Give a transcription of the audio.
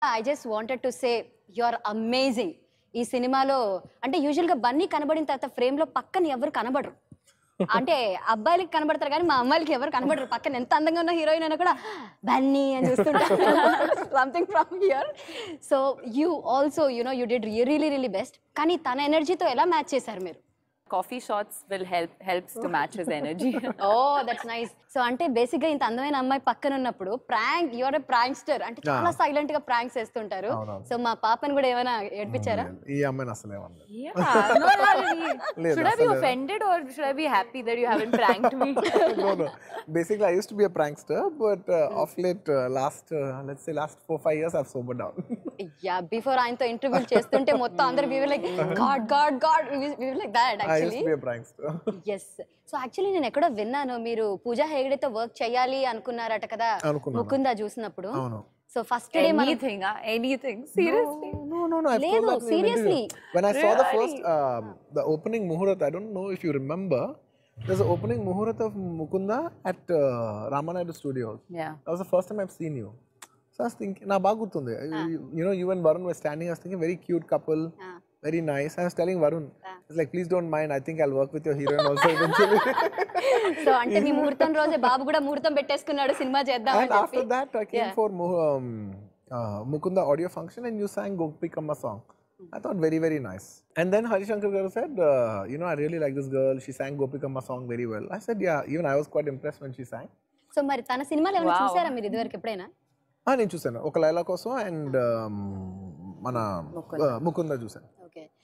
I just wanted to say you are amazing ఈ సినిమాలో అంటే యూజువల్గా బన్నీ కనబడిన తర్వాత ఫ్రేమ్లో పక్కన ఎవరు కనబడరు అంటే అబ్బాయిలకి కనబడతారు కానీ మా అమ్మాయిలకి ఎవరు కనబడరు పక్కన ఎంత అందంగా ఉన్న హీరోయిన్ అయినా కూడా బన్నీ అని చూస్తుంటారు something from here so you also you know you did really really best కానీ తన ఎనర్జీతో ఎలా మ్యాచ్ చేశారు మీరు Coffee shots will help helps to match his energy. Oh that's nice so అంటే బేసిక్ గా ఇంత అందమైన అమ్మాయి పక్కన ఉన్నప్పుడు ప్రాంక్ యువర్ ఎ ప్రాంక్స్టర్ అంటే చాలా సైలెంట్ గా ప్రాంక్స్ చేస్తుంటారు అవునవును. సో మా పాపని కూడా ఏమైనా ఏడిపించారా ఈ అమ్మాయిని అసలు ఏమన్నా yeah, no, not really. లేదు, Should I be అసలు- offended or should I be happy that you haven't pranked me? no, no. Basically, I used to be a prankster, but uh, of late, uh, last, uh, let's say, last four, five years, I've sobered down. Yeah before ఆయనతో interview చేస్తుంటే మొత్తం అందరు we like God God God we like that I used actually to be a prankster. Yes so actually నేను ఎక్కడో విన్నాను మీరు పూజా హెగడేతో work చేయాలి అనుకున్నారట కదా అనుకున్నాను. ముకుందా చూసినప్పుడు అవును. సో ఫస్ట్ డే మనం anything, uh, anything. Seriously. No, no, no. I've లేదు, told that in an seriously. interview. When I saw the first, um, the opening Muhurat, I don't know if you remember, there's an opening Muhurat of Mukunda at uh, Ramanayadu Studios. Yeah. That was the first time I've seen you. So I was thinking, na baga gurtundi. You, you know, you and Varun were standing. I was thinking, very cute couple, very nice. I was telling Varun, I was like, please don't mind. I think I'll work with your heroine also eventually. So అంటే మీ ముహూర్తం రోజే బాబు కూడా ముహూర్తం పెట్టేసుకున్నాడు cinema చేద్దాం and after that, I came for Mu- um, uh, Mukunda audio function, and you sang Gopikamma song. I thought very very nice. And then Harishankar Garu said, uh, you know, I really like this girl. She sang Gopikamma song very well. I said, yeah. Even I was quite impressed when she sang. So మరి తన సినిమాలు ఏమైనా Wow. చూసారా మీరు ఇదివరకు ఎప్పుడైనా ఆ, నేను చూసాను ఒక లైలా కోసం అండ్ మన ముకుంద చూసాను ఓకే